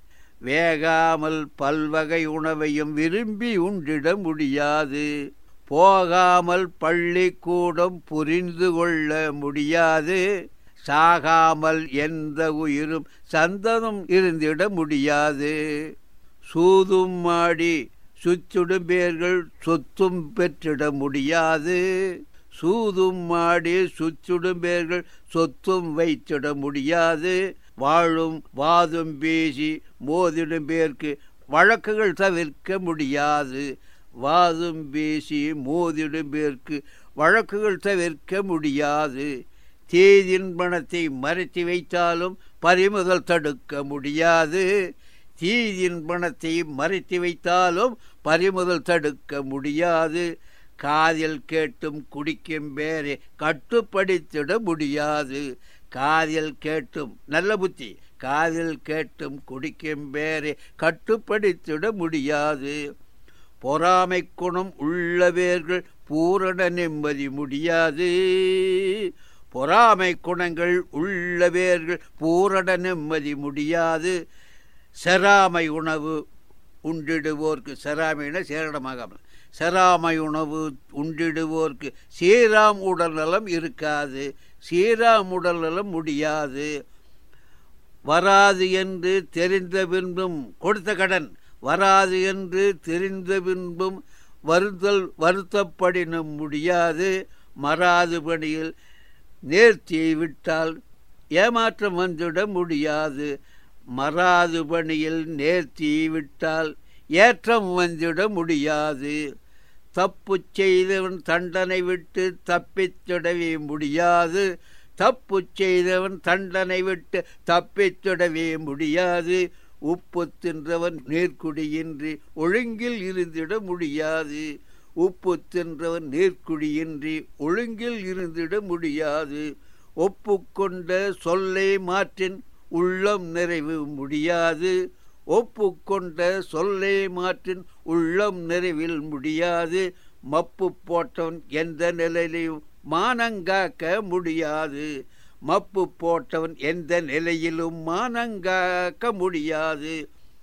வேகாமல் பல்வகை உணவையும் விரும்பி உண்டிட முடியாது போகாமல் பள்ளிக்கூடம் புரிந்து கொள்ள முடியாது சாகாமல் எந்த உயிரும் சந்தனம் இருந்திட முடியாது சூதும் மாடி சுச்சுடும் பேர்கள் சொத்தும் பெற்றிட முடியாது சூதும் மாடி சுச்சுடும் பேர்கள் சொத்தும் வைத்திட முடியாது வாழும் வாதும் பேசி மோதிடும் பேருக்கு வழக்குகள் தவிர்க்க முடியாது வாதும் பேசி மோதிடும் பேருக்கு வழக்குகள் தவிர்க்க முடியாது தீதின்பணத்தை மறைத்து வைத்தாலும் பறிமுதல் தடுக்க முடியாது தீதின் பணத்தை மறைத்து வைத்தாலும் பறிமுதல் தடுக்க முடியாது காதில் கேட்டும் குடிக்கும் பேரை கட்டுப்படுத்திட முடியாது காதில் கேட்டும் நல்ல புத்தி காதில் கேட்டும் குடிக்கும் பேரை கட்டுப்படுத்திட முடியாது பொறாமை குணம் உள்ளவர்கள் பூரண நிம்மதி முடியாது பொறாமை குணங்கள் உள்ளவர்கள் பூரண நிம்மதி முடியாது செராமை உணவு உண்டிடுவோர்க்கு செராமைன சேரணமாகாமல் செராமை உணவு உண்டிடுவோர்க்கு சீராம் உடல்நலம் இருக்காது சீராம் உடல்நலம் முடியாது வராது என்று தெரிந்த பின்பும் கொடுத்த கடன் வராது என்று தெரிந்த பின்பும் வருத்தல் வருத்தப்படினும் முடியாது மறாது பணியில் நேர்த்தியை விட்டால் ஏமாற்றம் வந்துவிட முடியாது மறாது பணியில் நேர்த்தியை விட்டால் ஏற்றம் வந்துவிட முடியாது தப்பு செய்தவன் தண்டனை விட்டு தப்பித்திடவே முடியாது தப்பு செய்தவன் தண்டனை விட்டு தப்பித்திடவே முடியாது உப்பு தின்றவன் நேர்க்குடியின்றி ஒழுங்கில் இருந்திட முடியாது உப்பு தின்றவன் நேர்க்குடியின்றி ஒழுங்கில் இருந்திட முடியாது ஒப்புக்கொண்ட சொல்லை மாற்றின் உள்ளம் நிறைவு முடியாது ஒப்புக்கொண்ட சொல்லை மாற்றின் உள்ளம் நிறைவில் முடியாது மப்பு போட்டவன் எந்த நிலையிலும் மானங்காக்க முடியாது மப்பு போட்டவன் எந்த நிலையிலும் மானங்காக்க முடியாது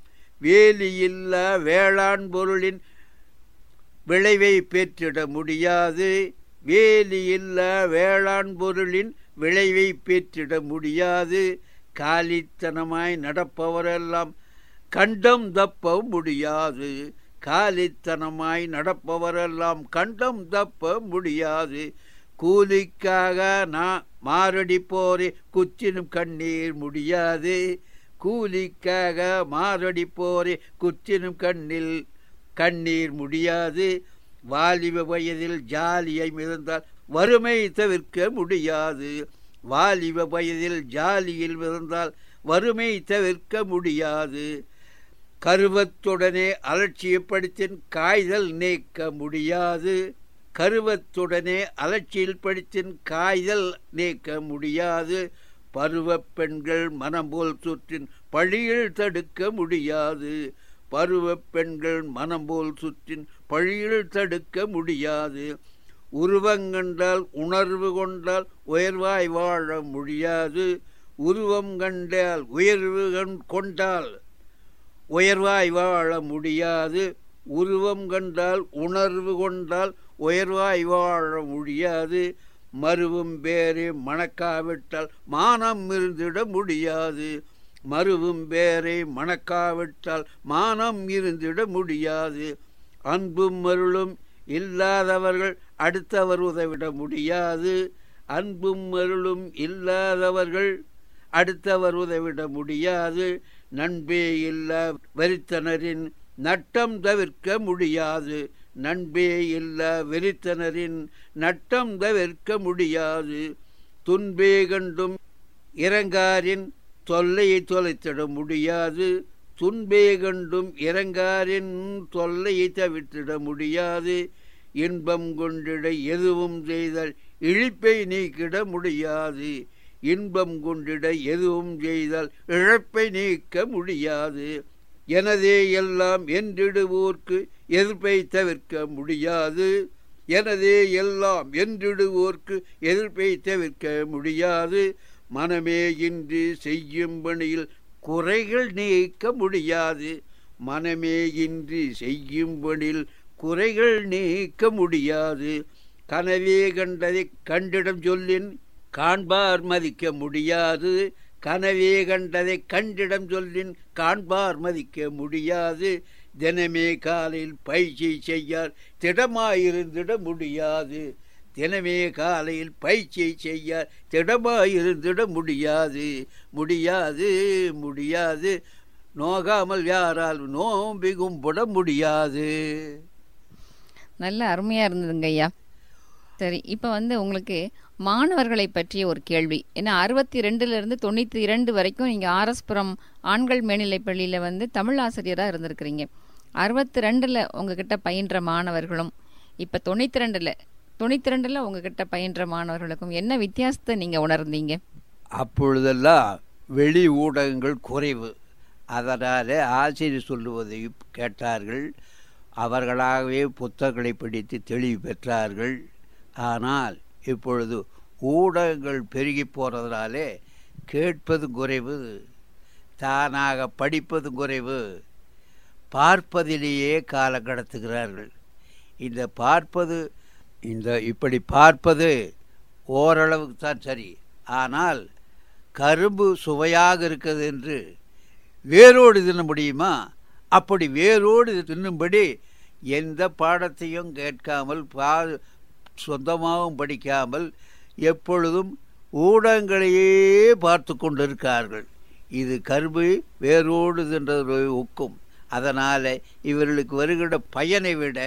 வேலியில்லா வேளாண் பொருளின் விளைவை பெற்றிட முடியாது வேலியில்லா வேளாண் பொருளின் விளைவை பெற்றிட முடியாது காலித்தனமாய் நடப்பவரெல்லாம் கண்டம் தப்ப முடியாது காலித்தனமாய் நடப்பவரெல்லாம் கண்டம் தப்ப முடியாது கூலிக்காக நான் மாரடி போரே குச்சினும் கண்ணீர் முடியாது கூலிக்காக மாரடி போரே குச்சினும் கண்ணில் கண்ணீர் முடியாது வாலிப வயதில் ஜாலியை மிதந்தால் வறுமை தவிர்க்க முடியாது வாலிப வயதில் ஜாலியில் மிதந்தால் வறுமை தவிர்க்க முடியாது கருவத்துடனே அலட்சியப்படுத்தின் காய்தல் நீக்க முடியாது கருவத்துடனே அலட்சியில் படித்தின் காய்தல் நீக்க முடியாது பருவ பெண்கள் மனம் போல் சுற்றின் பழியில் தடுக்க முடியாது பருவ பெண்கள் மனம் போல் சுற்றின் பழியில் தடுக்க முடியாது உருவங்கண்டால் உணர்வு கொண்டால் உயர்வாய் வாழ முடியாது உருவம் கண்டால் உயர்வு கொண்டால் உயர்வாய் வாழ முடியாது உருவம் கண்டால் உணர்வு கொண்டால் உயர்வாய் வாழ முடியாது மருவும் பேரே மணக்காவிட்டால் மானம் இருந்திட முடியாது மருவும் பேரை மணக்காவிட்டால் மானம் இருந்திட முடியாது அன்பும் மருளும் இல்லாதவர்கள் அடுத்தவர் உதவிட முடியாது அன்பும் மருளும் இல்லாதவர்கள் அடுத்தவர் உதவிட முடியாது நண்பே இல்லா வெறித்தனரின் நட்டம் தவிர்க்க முடியாது நண்பே இல்ல வெறித்தனரின் நட்டம் தவிர்க்க முடியாது துன்பே கண்டும் இறங்காரின் தொல்லையை தொலைத்திட முடியாது துன்பே கண்டும் இறங்காரின் தொல்லையை தவிர்த்திட முடியாது இன்பம் கொண்டிட எதுவும் செய்தால் இழிப்பை நீக்கிட முடியாது இன்பம் கொண்டிட எதுவும் செய்தால் இழப்பை நீக்க முடியாது எனதே எல்லாம் என்றிடுவோர்க்கு எதிர்ப்பை தவிர்க்க முடியாது எனதே எல்லாம் என்றிடுவோர்க்கு எதிர்ப்பை தவிர்க்க முடியாது மனமே இன்றி செய்யும் பணியில் குறைகள் நீக்க முடியாது மனமே இன்றி செய்யும் பணியில் குறைகள் நீக்க முடியாது கனவே கண்டதை கண்டிடம் சொல்லின் காண்பார் மதிக்க முடியாது கனவே கண்டதை கண்டிடம் சொல்லின் காண்பார் மதிக்க முடியாது தினமே காலையில் பயிற்சி செய்யார் திடமாயிருந்திட முடியாது தினமே காலையில் பயிற்சி செய்ய திடமாயிருந்திட முடியாது முடியாது முடியாது நோகாமல் யாரால் நோம்பி கும்பிட முடியாது நல்ல அருமையா இருந்ததுங்க ஐயா சரி இப்போ வந்து உங்களுக்கு மாணவர்களை பற்றிய ஒரு கேள்வி ஏன்னா அறுபத்தி ரெண்டுலேருந்து தொண்ணூற்றி இரண்டு வரைக்கும் நீங்கள் ஆர்எஸ்புரம் ஆண்கள் மேல்நிலைப் பள்ளியில் வந்து தமிழ் ஆசிரியராக இருந்திருக்கிறீங்க அறுபத்தி ரெண்டில் உங்ககிட்ட பயின்ற மாணவர்களும் இப்போ தொண்ணூற்றி ரெண்டில் தொண்ணூற்றி ரெண்டில் உங்ககிட்ட பயின்ற மாணவர்களுக்கும் என்ன வித்தியாசத்தை நீங்கள் உணர்ந்தீங்க அப்பொழுதெல்லாம் வெளி ஊடகங்கள் குறைவு அதனால் ஆசிரியர் சொல்லுவதை கேட்டார்கள் அவர்களாகவே புத்தகங்களை படித்து தெளிவு பெற்றார்கள் ஆனால் இப்பொழுது ஊடகங்கள் பெருகி போகிறதுனாலே கேட்பது குறைவு தானாக படிப்பது குறைவு பார்ப்பதிலேயே காலம் கடத்துகிறார்கள் இந்த பார்ப்பது இந்த இப்படி பார்ப்பது ஓரளவுக்கு தான் சரி ஆனால் கரும்பு சுவையாக இருக்குது என்று வேரோடு தின்ன முடியுமா அப்படி வேரோடு தின்னும்படி எந்த பாடத்தையும் கேட்காமல் பா சொந்தமாகவும் படிக்காமல் எப்பொழுதும் ஊடகங்களையே பார்த்து கொண்டிருக்கார்கள் இது கரும்பு வேரோடு தின்றது ஒக்கும் அதனால் இவர்களுக்கு வருகிற பயனை விட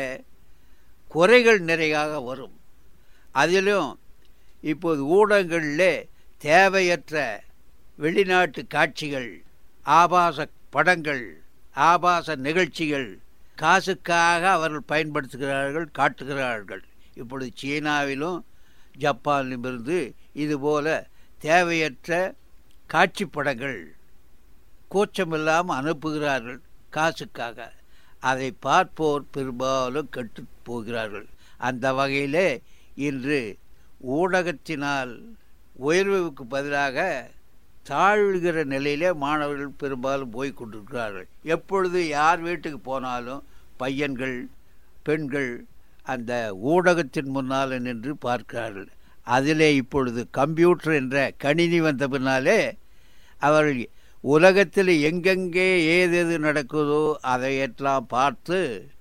குறைகள் நிறையாக வரும் அதிலும் இப்போது ஊடகங்களில் தேவையற்ற வெளிநாட்டு காட்சிகள் ஆபாச படங்கள் ஆபாச நிகழ்ச்சிகள் காசுக்காக அவர்கள் பயன்படுத்துகிறார்கள் காட்டுகிறார்கள் இப்பொழுது சீனாவிலும் ஜப்பானிலும் இருந்து இதுபோல தேவையற்ற காட்சி படங்கள் கூச்சமில்லாமல் அனுப்புகிறார்கள் காசுக்காக அதை பார்ப்போர் பெரும்பாலும் கெட்டு போகிறார்கள் அந்த வகையிலே இன்று ஊடகத்தினால் உயர்வுக்கு பதிலாக தாழ்கிற நிலையிலே மாணவர்கள் பெரும்பாலும் போய் கொண்டிருக்கிறார்கள் எப்பொழுது யார் வீட்டுக்கு போனாலும் பையன்கள் பெண்கள் அந்த ஊடகத்தின் முன்னால் நின்று பார்க்கிறார்கள் அதிலே இப்பொழுது கம்ப்யூட்டர் என்ற கணினி வந்த பின்னாலே அவர்கள் உலகத்தில் எங்கெங்கே ஏதேது நடக்குதோ அதையெல்லாம் பார்த்து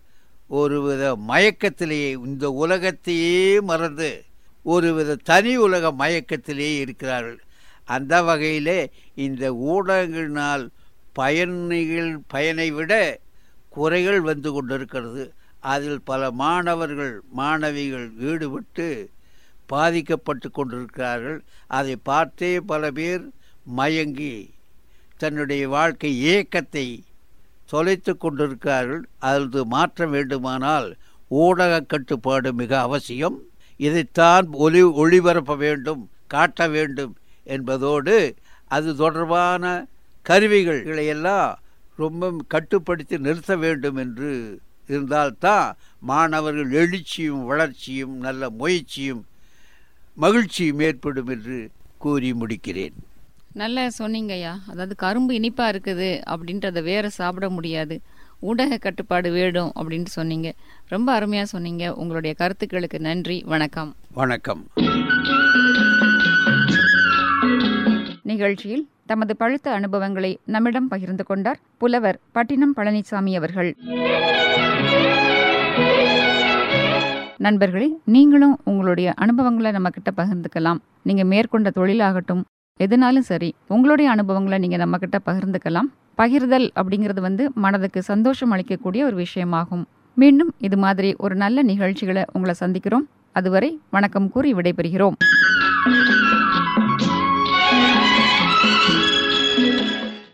ஒருவித மயக்கத்திலேயே இந்த உலகத்தையே மறந்து ஒருவித தனி உலக மயக்கத்திலேயே இருக்கிறார்கள் அந்த வகையிலே இந்த ஊடகங்களினால் பயணிகள் பயனை விட குறைகள் வந்து கொண்டிருக்கிறது அதில் பல மாணவர்கள் மாணவிகள் ஈடுபட்டு பாதிக்கப்பட்டு கொண்டிருக்கிறார்கள் அதை பார்த்தே பல பேர் மயங்கி தன்னுடைய வாழ்க்கை இயக்கத்தை தொலைத்து கொண்டிருக்கிறார்கள் அது மாற்ற வேண்டுமானால் ஊடக கட்டுப்பாடு மிக அவசியம் இதைத்தான் ஒளி ஒளிபரப்ப வேண்டும் காட்ட வேண்டும் என்பதோடு அது தொடர்பான கருவிகளை எல்லாம் ரொம்ப கட்டுப்படுத்தி நிறுத்த வேண்டும் என்று இருந்தால்தான் மாணவர்கள் எழுச்சியும் வளர்ச்சியும் நல்ல முயற்சியும் மகிழ்ச்சியும் ஏற்படும் என்று கூறி முடிக்கிறேன் நல்லா சொன்னீங்கய்யா அதாவது கரும்பு இனிப்பா இருக்குது அப்படின்றத வேற சாப்பிட முடியாது ஊடக கட்டுப்பாடு வேணும் அப்படின்னு சொன்னீங்க ரொம்ப அருமையா சொன்னீங்க உங்களுடைய கருத்துக்களுக்கு நன்றி வணக்கம் வணக்கம் நிகழ்ச்சியில் தமது பழுத்த அனுபவங்களை நம்மிடம் பகிர்ந்து கொண்டார் புலவர் பட்டினம் பழனிசாமி அவர்கள் நண்பர்களே நீங்களும் உங்களுடைய அனுபவங்களை நம்ம கிட்ட பகிர்ந்துக்கலாம் நீங்க மேற்கொண்ட தொழிலாகட்டும் எதுனாலும் சரி உங்களுடைய அனுபவங்களை நீங்க நம்ம கிட்ட பகிர்ந்துக்கலாம் பகிர்தல் அப்படிங்கிறது வந்து மனதுக்கு சந்தோஷம் அளிக்கக்கூடிய ஒரு விஷயமாகும் மீண்டும் இது மாதிரி ஒரு நல்ல நிகழ்ச்சிகளை உங்களை சந்திக்கிறோம் அதுவரை வணக்கம் கூறி விடைபெறுகிறோம்